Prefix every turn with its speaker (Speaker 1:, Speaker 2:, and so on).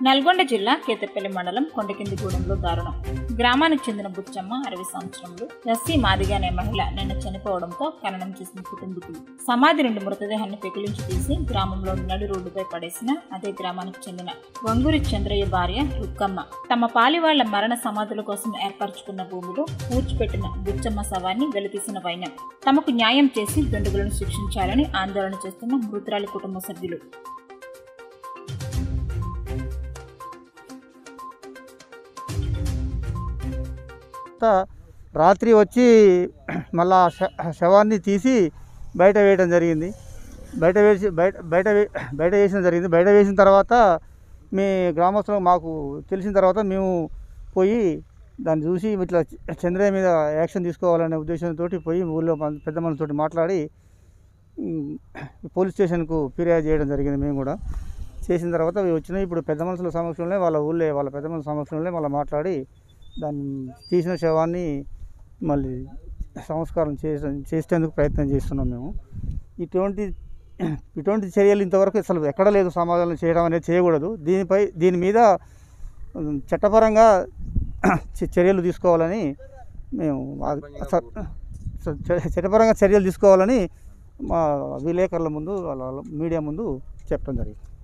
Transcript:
Speaker 1: నల్గొండ జిల్లా కేతపల్లి మండలం కొండకిందిగూడెంలో దారుణం గ్రామానికి చెందిన బుచ్చమ్మ అరవై సంవత్సరంలో ఎస్సీ మాదిగా అనే మహిళ నిన్న చనిపోవడంతో ఖననం చేసిన కుటుంబీకులు సమాధి నుండి మృతదేహాన్ని పెకిలించి తీసి గ్రామంలోని నడి రోడ్డుపై పడేసిన అదే గ్రామానికి చెందిన వంగూరి చంద్రయ్య భార్య రుక్కమ్మ తమ పాలివాళ్ల మరణ సమాధుల కోసం ఏర్పరచుకున్న భూమిలో పూడ్చిపెట్టిన బుచ్చమ్మ శవాన్ని వెలితీసిన వైనం తమకు న్యాయం చేసి దుండగులను శిక్షించాలని ఆందోళన చేస్తున్న మృతురాలి కుటుంబ సభ్యులు
Speaker 2: తర్వాత రాత్రి వచ్చి మళ్ళా శ- శవాన్ని తీసి బయట వేయడం జరిగింది బయట వేసి బయట బయట వే- బయట వేసిన జరిగింది బయట వేసిన తర్వాత మీ గ్రామస్తులు మాకు తెలిసిన తర్వాత మేము పోయి దాన్ని చూసి ఇట్లా చంద్రయ్య మీద యాక్షన్ తీసుకోవాలనే ఉద్దేశంతో పోయి ఊళ్ళో మన- పెద్ద మనతో మాట్లాడి ఉమ్, పోలీస్ స్టేషన్కు ఫిర్యాదు చేయడం జరిగింది మేము కూడా చేసిన తర్వాత అవి వచ్చినాయి ఇప్పుడు పెద్ద మనుషుల సమక్షంలో వాళ్ళ ఊళ్ళో వాళ్ళ పెద్ద మనుషుల సమక్షంలో మళ్ళీ మాట్లాడి దాన్ని తీసిన శవాన్ని మళ్ళీ సంస్కారం చేసే చేసేందుకు ప్రయత్నం చేస్తున్నాం మేము ఇటువంటి ఇటువంటి చర్యలు ఇంతవరకు అసలు ఎక్కడ లేదు సమాధానం చేయడం అనేది చేయకూడదు దీనిపై దీని మీద ఉమ్, చట్టపరంగా చ- చర్యలు తీసుకోవాలని మేము ఆ- స- స- చ- చట్టపరంగా చర్యలు తీసుకోవాలని మా విలేకరుల ముందు వాళ్ళ మీడియా ముందు చెప్పడం జరిగింది